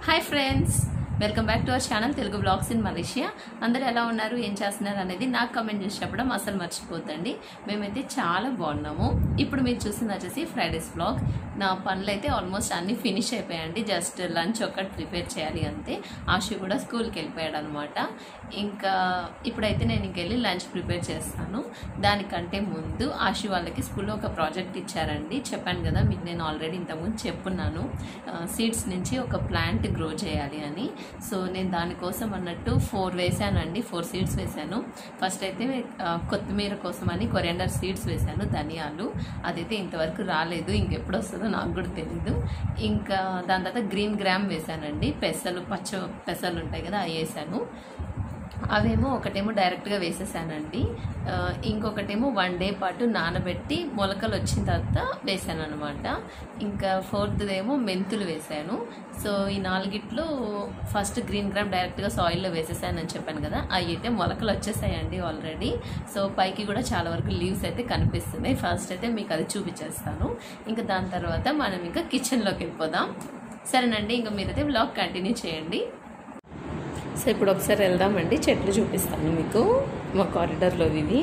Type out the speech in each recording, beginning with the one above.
hi friends welcome back to our channel Telugu blogs in Malaysia అందరూ ఎలా ఉన్నారు ఏం చేస్తున్నారు అనేది నాకు కమెంట్ చేసి చెప్పడం అసలు మర్చిపోద్దండి మేమైతే చాలా బాగున్నాము ఇప్పుడు మీరు చూసింది వచ్చేసి ఫ్రైడేస్ బ్లాగ్ నా పనులు అయితే ఆల్మోస్ట్ అన్ని ఫినిష్ అయిపోయాయండి జస్ట్ లంచ్ ఒక్కటి ప్రిపేర్ చేయాలి అంతే ఆశు కూడా స్కూల్కి వెళ్ళిపోయాడు అనమాట ఇంకా ఇప్పుడైతే నేను ఇంకెళ్ళి లంచ్ ప్రిపేర్ చేస్తాను దానికంటే ముందు ఆశు వాళ్ళకి స్కూల్లో ఒక ప్రాజెక్ట్ ఇచ్చారండి చెప్పాను కదా మీకు నేను ఆల్రెడీ ఇంతకుముందు చెప్పున్నాను సీడ్స్ నుంచి ఒక ప్లాంట్ గ్రో చేయాలి అని సో నేను దానికోసం అన్నట్టు ఫోర్ వేసానండి ఫోర్ సీడ్స్ వేసాను ఫస్ట్ అయితే ఆ, కొత్తిమీర కోసం అని కొరియండర్ సీడ్స్ వేసాను ధనియాలు అదైతే ఇంతవరకు రాలేదు ఇంకెప్పుడు వస్తుందో నాకు కూడా తెలీదు ఇంకా దాని తర్వాత గ్రీన్ గ్రామ్ వేసానండి పెసలు పచ్చ పెసలు ఉంటాయి కదా అవి వేసాను అవేమో ఒకటేమో డైరెక్ట్గా వేసేసానండి ఆ, ఇంకొకటేమో వన్ డే పాటు నానబెట్టి మొలకలు వచ్చిన తర్వాత వేసాను అనమాట ఇంకా ఫోర్త్ ఏమో మెంతులు వేసాను సో ఈ నాలుగిట్లో ఫస్ట్ గ్రీన్ గ్రామ్ డైరెక్ట్గా సాయిల్లో వేసేసానని చెప్పాను కదా అవి అయితే మొలకలు వచ్చేసాయండి ఆల్రెడీ సో పైకి కూడా చాలా వరకు లీవ్స్ అయితే కనిపిస్తున్నాయి ఫస్ట్ అయితే మీకు అది చూపించేస్తాను ఇంకా దాని తర్వాత మనం ఇంకా కిచెన్లోకి వెళ్ళిపోదాం సరేనండి ఇంకా మీరైతే బ్లాగ్ కంటిన్యూ చేయండి సో ఇప్పుడు ఒకసారి వెళ్దామండి చెట్లు చూపిస్తాను మీకు మా కారిడార్లో ఇవి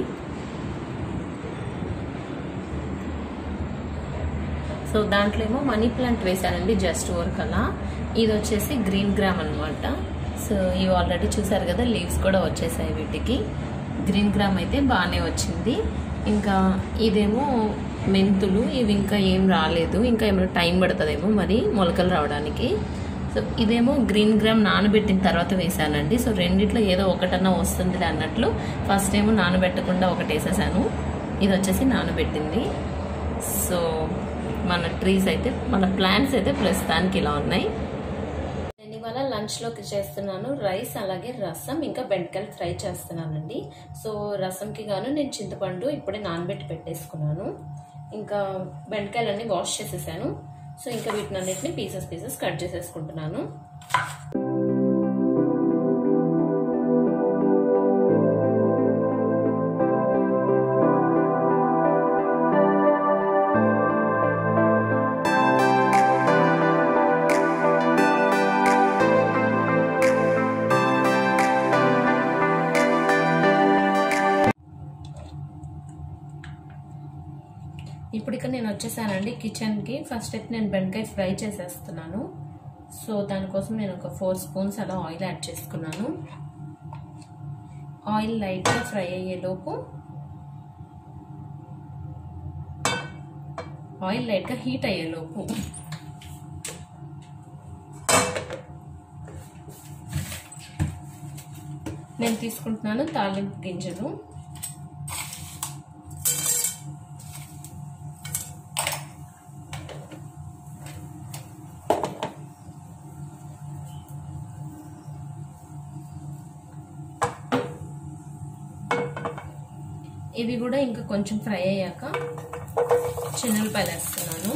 సో దాంట్లో ఏమో మనీ ప్లాంట్ వేశానండి జస్ట్ వర్క్ అలా ఇది వచ్చేసి గ్రీన్ గ్రామ్ అనమాట సో ఇవి ఆల్రెడీ చూసారు కదా లీవ్స్ కూడా వచ్చేసాయి వీటికి గ్రీన్ గ్రామ్ అయితే బాగానే వచ్చింది ఇంకా ఇదేమో మెంతులు ఇవి ఇంకా ఏం రాలేదు ఇంకా ఏమైనా టైం పడుతుందేమో మరి మొలకలు రావడానికి సో ఇదేమో గ్రీన్ గ్రామ్ నానబెట్టిన తర్వాత వేసానండి సో రెండిట్లో ఏదో ఒకటన్నా వస్తుందిలే అన్నట్లు ఫస్ట్ ఏమో నానబెట్టకుండా ఒకటి వేసేసాను ఇది వచ్చేసి నానబెట్టింది సో మన ట్రీస్ అయితే మన ప్లాంట్స్ అయితే ప్రస్తుతానికి ఇలా ఉన్నాయి నేను ఇవాళ లంచ్లోకి చేస్తున్నాను రైస్ అలాగే రసం ఇంకా బెండకాయలు ఫ్రై చేస్తున్నానండి సో రసంకి గాను నేను చింతపండు ఇప్పుడే నానబెట్టి పెట్టేసుకున్నాను ఇంకా బెండకాయలన్నీ వాష్ చేసేసాను సో ఇంకా వీటిని అన్నిటిని పీసెస్ పీసెస్ కట్ చేసేసుకుంటున్నాను ఇప్పుడు ఇక్కడ నేను వచ్చేసానండి కిచెన్కి ఫస్ట్ అయితే నేను బెండకాయ ఫ్రై చేసేస్తున్నాను సో దానికోసం నేను ఒక ఫోర్ స్పూన్స్ అలా ఆయిల్ యాడ్ చేసుకున్నాను ఆయిల్ లైట్గా ఫ్రై అయ్యేలోపు ఆయిల్ లైట్గా హీట్ అయ్యేలోపు నేను తీసుకుంటున్నాను తాలింపు గింజలు ఇవి కూడా ఇంకా కొంచెం ఫ్రై అయ్యాక చిన్నపాయలు వేస్తున్నాను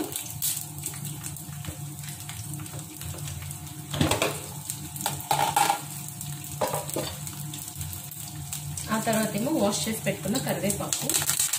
ఆ తర్వాత ఏమో వాష్ చేసి పెట్టుకున్న కరివేపాకు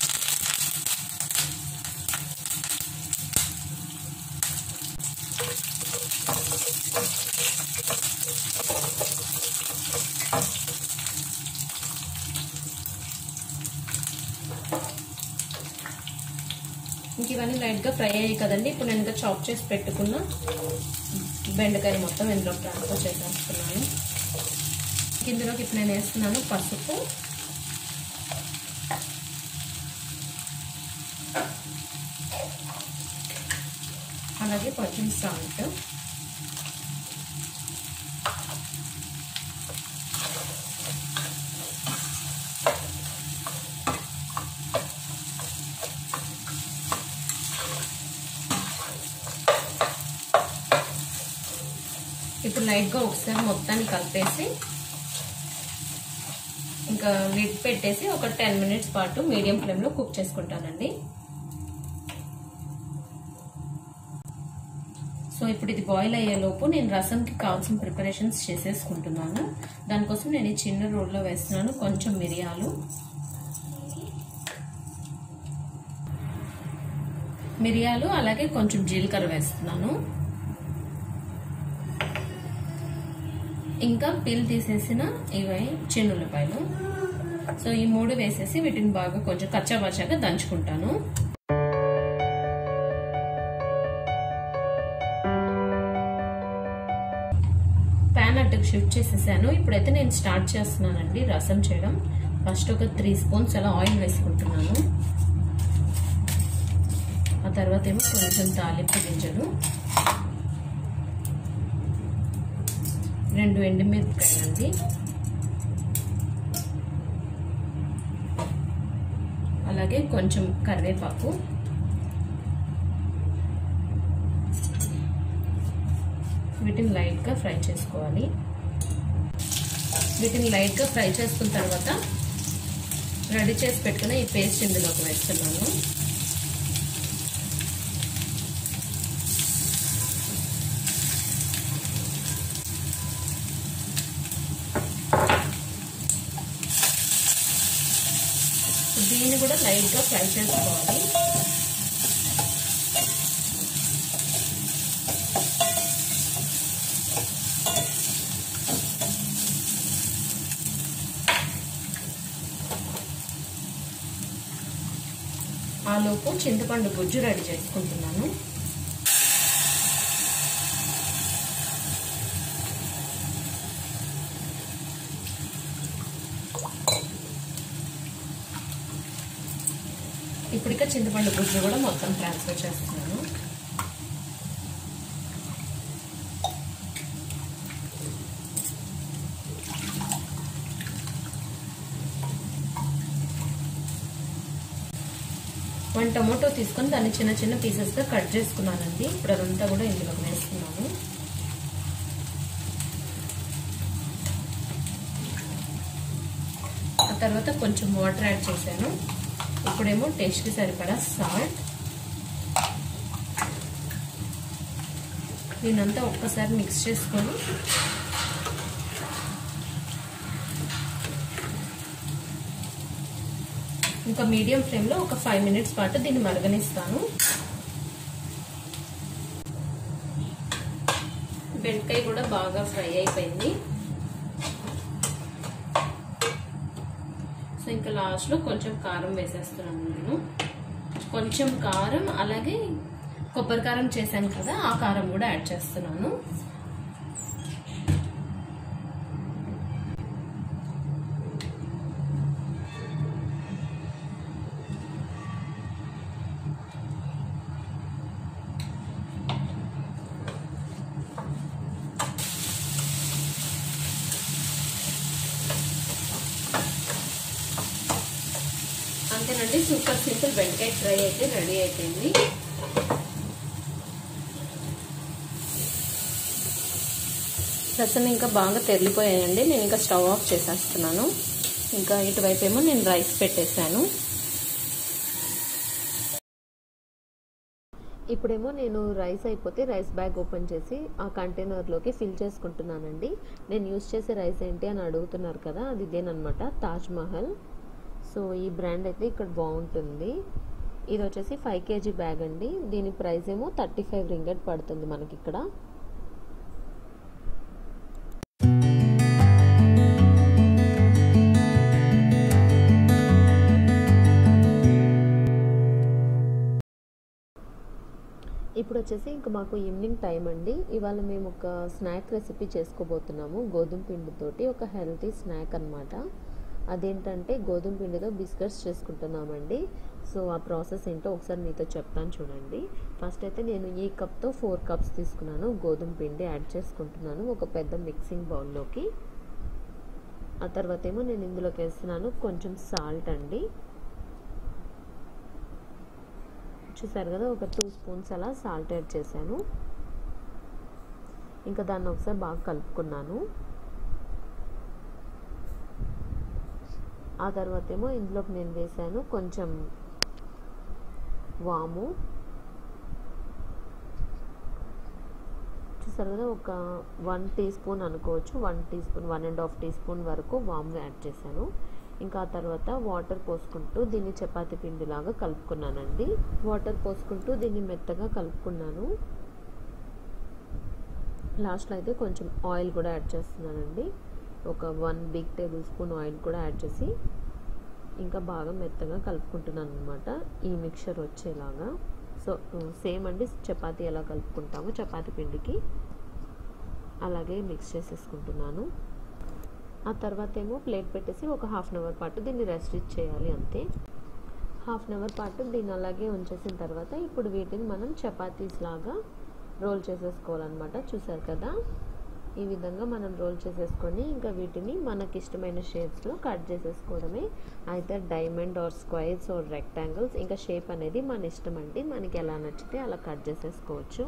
ఇంక ఇవన్నీ లైట్గా ఫ్రై అయ్యాయి కదండి ఇప్పుడు నేను ఇంకా చాప్ చేసి పెట్టుకున్న బెండకాయలు మొత్తం ఇందులో ట్రాన్స్ఫర్ చేసేస్తున్నాను ఇందులోకి ఇప్పుడు నేను వేస్తున్నాను పసుపు అలాగే కొంచెం సాల్ట్ ఇప్పుడు లైట్గా ఒకసారి మొత్తాన్ని కలిపేసి ఇంకా లిడ్ పెట్టేసి ఒక టెన్ మినిట్స్ పాటు మీడియం ఫ్లేమ్లో కుక్ చేసుకుంటానండి సో ఇప్పుడు ఇది బాయిల్ అయ్యేలోపు నేను రసంకి కావాల్సిన ప్రిపరేషన్స్ చేసేసుకుంటున్నాను దానికోసం నేను ఈ చిన్న రోడ్లో వేస్తున్నాను కొంచెం మిరియాలు మిరియాలు అలాగే కొంచెం జీలకర్ర వేస్తున్నాను ఇంకా పిల్ తీసేసిన ఇవి చిన్నులపాయలు సో ఈ మూడు వేసేసి వీటిని బాగా కొంచెం కచ్చాబచ్చాగా దంచుకుంటాను ప్యాన్ అట్టుకు షిఫ్ట్ చేసేసాను ఇప్పుడైతే నేను స్టార్ట్ చేస్తున్నానండి రసం చేయడం ఫస్ట్ ఒక త్రీ స్పూన్స్ అలా ఆయిల్ వేసుకుంటున్నాను ఆ తర్వాత ఏమో కొంచెం తాలింపు గింజలు రెండు ఎండుమిరపకాయలు అండి అలాగే కొంచెం కరివేపాకు వీటిని లైట్గా ఫ్రై చేసుకోవాలి వీటిని లైట్గా ఫ్రై చేసుకున్న తర్వాత రెడీ చేసి పెట్టుకున్న ఈ పేస్ట్ ఇందులోకి వేస్తున్నాను దీన్ని కూడా లైట్గా ఫ్రై చేసుకోవాలి ఆలోపు చింతపండు గుజ్జు రెడీ చేసుకుంటున్నాను ఇప్పటికే చింతపండు గుజ్జు కూడా మొత్తం ట్రాన్స్ఫర్ చేస్తున్నాను వన్ టొమాటో తీసుకొని దాన్ని చిన్న చిన్న పీసెస్గా కట్ చేసుకున్నానండి ఇప్పుడు అదంతా కూడా ఇందులో వేస్తున్నాను ఆ తర్వాత కొంచెం వాటర్ యాడ్ చేశాను ఇప్పుడేమో టేస్ట్కి సరిపడా సాల్ట్ దీనంతా ఒక్కసారి మిక్స్ చేసుకొని ఇంకా మీడియం ఫ్లేమ్లో ఒక ఫైవ్ మినిట్స్ పాటు దీన్ని మరగనిస్తాను బెండకాయ కూడా బాగా ఫ్రై అయిపోయింది సో ఇంకా లాస్ట్లో కొంచెం కారం వేసేస్తున్నాను నేను కొంచెం కారం అలాగే కొబ్బరి కారం చేశాను కదా ఆ కారం కూడా యాడ్ చేస్తున్నాను అంతేనండి సూపర్ సింపుల్ బెండకాయ ఫ్రై అయితే రెడీ అయిపోయింది రసం ఇంకా బాగా తెరిలిపోయాయండి నేను ఇంకా స్టవ్ ఆఫ్ చేసేస్తున్నాను ఇంకా ఇటువైపు ఏమో నేను రైస్ పెట్టేశాను ఇప్పుడేమో నేను రైస్ అయిపోతే రైస్ బ్యాగ్ ఓపెన్ చేసి ఆ కంటైనర్లోకి ఫిల్ చేసుకుంటున్నానండి నేను యూస్ చేసే రైస్ ఏంటి అని అడుగుతున్నారు కదా అది ఇదేనమాట తాజ్ మహల్ సో ఈ బ్రాండ్ అయితే ఇక్కడ బాగుంటుంది ఇది వచ్చేసి ఫైవ్ కేజీ బ్యాగ్ అండి దీని ప్రైస్ ఏమో థర్టీ ఫైవ్ రింగెట్ పడుతుంది మనకి ఇక్కడ ఇప్పుడు వచ్చేసి ఇంకా మాకు ఈవినింగ్ టైం అండి ఇవాళ మేము ఒక స్నాక్ రెసిపీ చేసుకోబోతున్నాము గోధుమ పిండితోటి ఒక హెల్తీ స్నాక్ అనమాట అదేంటంటే గోధుమ పిండితో బిస్కెట్స్ చేసుకుంటున్నామండి సో ఆ ప్రాసెస్ ఏంటో ఒకసారి మీతో చెప్తాను చూడండి ఫస్ట్ అయితే నేను ఈ కప్తో ఫోర్ కప్స్ తీసుకున్నాను గోధుమ పిండి యాడ్ చేసుకుంటున్నాను ఒక పెద్ద మిక్సింగ్ బౌల్లోకి ఆ తర్వాత ఏమో నేను ఇందులోకి వేస్తున్నాను కొంచెం సాల్ట్ అండి చూసారు కదా ఒక టూ స్పూన్స్ అలా సాల్ట్ యాడ్ చేశాను ఇంకా దాన్ని ఒకసారి బాగా కలుపుకున్నాను ఆ తర్వాత ఏమో ఇందులోకి నేను వేసాను కొంచెం వాము చూసారు కదా ఒక వన్ టీ స్పూన్ అనుకోవచ్చు one teaspoon one and half teaspoon వరకు వాము యాడ్ చేశాను ఇంకా ఆ తర్వాత వాటర్ పోసుకుంటూ దీన్ని చపాతి పిండిలాగా కలుపుకున్నానండి వాటర్ పోసుకుంటూ దీన్ని మెత్తగా కలుపుకున్నాను లాస్ట్లో అయితే కొంచెం ఆయిల్ కూడా యాడ్ చేస్తున్నానండి ఒక one big tablespoon oil కూడా యాడ్ చేసి ఇంకా బాగా మెత్తగా కలుపుకుంటున్నాను అనమాట ఈ మిక్చర్ వచ్చేలాగా సో సేమ్ అండి చపాతీ ఎలా కలుపుకుంటామో చపాతీ పిండికి అలాగే మిక్స్ చేసేసుకుంటున్నాను ఆ తర్వాత ఏమో ప్లేట్ పెట్టేసి ఒక హాఫ్ అన్ అవర్ పాటు దీన్ని రెస్ట్ చేయాలి అంతే హాఫ్ అన్ అవర్ పాటు దీన్ని అలాగే ఉంచేసిన తర్వాత ఇప్పుడు వీటిని మనం చపాతీస్ లాగా రోల్ చేసేసుకోవాలన్నమాట చూసారు కదా ఈ విధంగా మనం రోల్ చేసేసుకొని ఇంకా వీటిని మనకి ఇష్టమైన షేప్స్లో కట్ చేసేసుకోవడమే అయితే diamond or squares or rectangles ఇంకా షేప్ అనేది మన ఇష్టం అండి మనకి ఎలా నచ్చితే అలా కట్ చేసేసుకోవచ్చు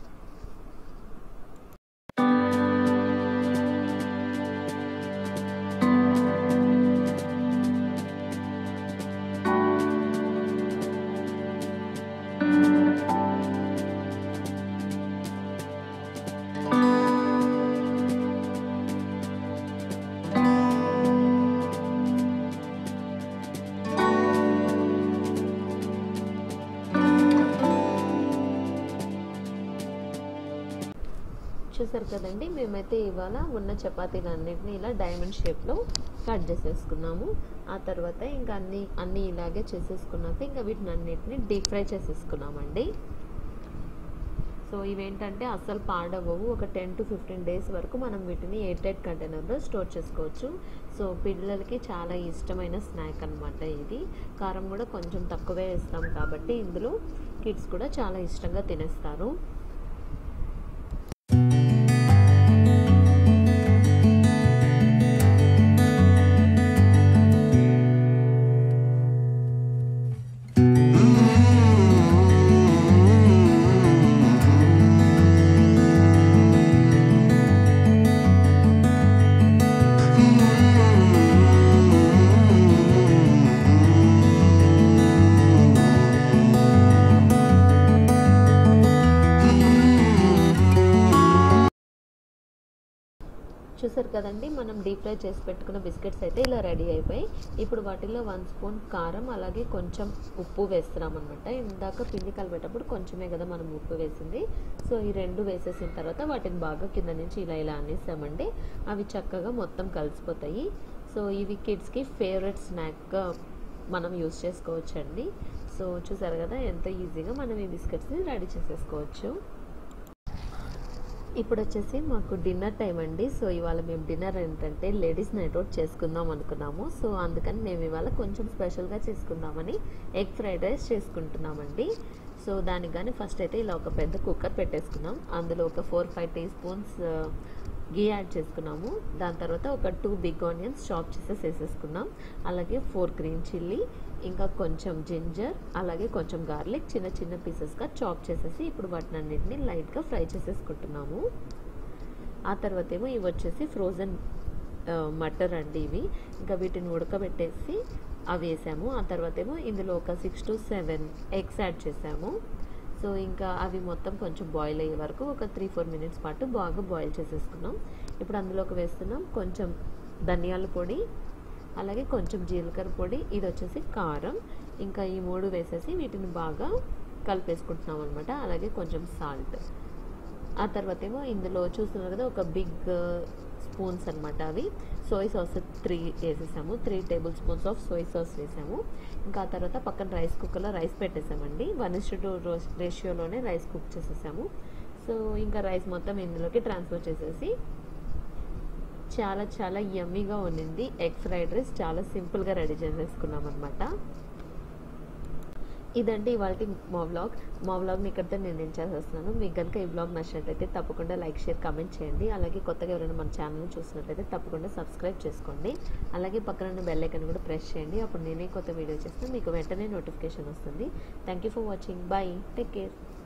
చూసారు కదండి మేమైతే ఇవాళ ఉన్న చపాతీలన్నింటినీ ఇలా డైమండ్ షేప్లో కట్ చేసేసుకున్నాము ఆ తర్వాత ఇంకా అన్ని అన్నీ ఇలాగే చేసేసుకున్నాక ఇంకా వీటిని అన్నిటిని డీప్ ఫ్రై చేసేసుకున్నామండి సో ఇవేంటంటే అస్సలు పాడవవు ఒక టెన్ టు ఫిఫ్టీన్ డేస్ వరకు మనం వీటిని ఎయిర్ టైట్ కంటైనర్లో స్టోర్ చేసుకోవచ్చు సో పిల్లలకి చాలా ఇష్టమైన స్నాక్ అనమాట ఇది కారం కూడా కొంచెం తక్కువే వేస్తాం కాబట్టి ఇందులో కిడ్స్ కూడా చాలా ఇష్టంగా తినేస్తారు చూసారు కదండి మనం డీప్ ఫ్రై చేసి పెట్టుకున్న బిస్కెట్స్ అయితే ఇలా రెడీ అయిపోయి ఇప్పుడు వాటిలో వన్ స్పూన్ కారం అలాగే కొంచెం ఉప్పు వేస్తున్నాం అనమాట ఇందాక పిండి కలిపేటప్పుడు కొంచెమే కదా మనం ఉప్పు వేసింది సో ఈ రెండు వేసేసిన తర్వాత వాటిని బాగా కింద నుంచి ఇలా ఇలా అనేసామండి అవి చక్కగా మొత్తం కలిసిపోతాయి సో ఇవి కిడ్స్కి ఫేవరెట్ స్నాక్గా మనం యూస్ చేసుకోవచ్చండి సో చూసారు కదా ఎంత ఈజీగా మనం ఈ బిస్కెట్స్ని రెడీ చేసేసుకోవచ్చు ఇప్పుడు వచ్చేసి మాకు డిన్నర్ టైం అండి సో ఇవాళ మేము డిన్నర్ ఏంటంటే లేడీస్ నైట్ అవుట్ చేసుకుందాం అనుకున్నాము సో అందుకని మేము ఇవాళ కొంచెం స్పెషల్గా చేసుకుందామని ఎగ్ ఫ్రైడ్ రైస్ చేసుకుంటున్నామండి సో దానికి కానీ ఫస్ట్ అయితే ఇలా ఒక పెద్ద కుక్కర్ పెట్టేసుకున్నాం అందులో ఒక four five teaspoons ghee add చేసుకున్నాము దాని తర్వాత ఒక టూ బిగ్ ఆనియన్స్ చాప్ చేసేసి వేసేసుకున్నాం అలాగే ఫోర్ గ్రీన్ చిల్లీ ఇంకా కొంచెం జింజర్ అలాగే కొంచెం గార్లిక్ చిన్న చిన్న పీసెస్గా చాప్ చేసేసి ఇప్పుడు వాటిని అన్నింటినీ లైట్గా ఫ్రై చేసేసుకుంటున్నాము ఆ తర్వాత ఏమో ఇవి వచ్చేసి ఫ్రోజన్ మటర్ అండి ఇవి ఇంకా వీటిని ఉడకబెట్టేసి అవి వేసాము ఆ తర్వాత ఏమో ఇందులో ఒక six to seven eggs add చేసాము సో ఇంకా అవి మొత్తం కొంచెం బాయిల్ అయ్యే వరకు ఒక త్రీ ఫోర్ మినిట్స్ పాటు బాగా బాయిల్ చేసేసుకున్నాం ఇప్పుడు అందులోకి వేస్తున్నాం కొంచెం ధనియాల పొడి అలాగే కొంచెం జీలకర్ర పొడి ఇది వచ్చేసి కారం ఇంకా ఈ మూడు వేసేసి వీటిని బాగా కలిపేసుకుంటున్నాం అనమాట అలాగే కొంచెం సాల్ట్ ఆ తర్వాత ఏమో ఇందులో చూస్తున్నారు కదా ఒక బిగ్ స్పూన్స్ అనమాట అవి సోయ్ సాస్ త్రీ వేసేసాము three tablespoons of soy sauce వేసాము ఇంకా ఆ తర్వాత పక్కన రైస్ కుక్కర్లో రైస్ పెట్టేసామండి వన్ ఇస్ టూ రేషియోలోనే రైస్ కుక్ చేసేసాము సో ఇంకా రైస్ మొత్తం ఇందులోకి ట్రాన్స్ఫర్ చేసేసి చాలా చాలా యమ్మీగా ఉండింది ఎగ్ ఫ్రైడ్ రైస్ చాలా సింపుల్గా రెడీ చేసేసుకున్నాం అనమాట ఇదండి ఇవాళ మా వ్లాగ్ మా వ్లాగ్ని ఇక్కడితో నేను ఎండ్ చేసేస్తున్నాను మీకు కనుక ఈ వ్లాగ్ నచ్చినట్లయితే తప్పకుండా లైక్ షేర్ కామెంట్ చేయండి అలాగే కొత్తగా ఎవరైనా మన ఛానల్ని చూసినట్లయితే తప్పకుండా సబ్స్క్రైబ్ చేసుకోండి అలాగే పక్కన ఉన్న బెల్ ఐకన్ కూడా ప్రెస్ చేయండి అప్పుడు నేనే కొత్త వీడియో చేస్తే మీకు వెంటనే నోటిఫికేషన్ వస్తుంది thank you for watching bye take care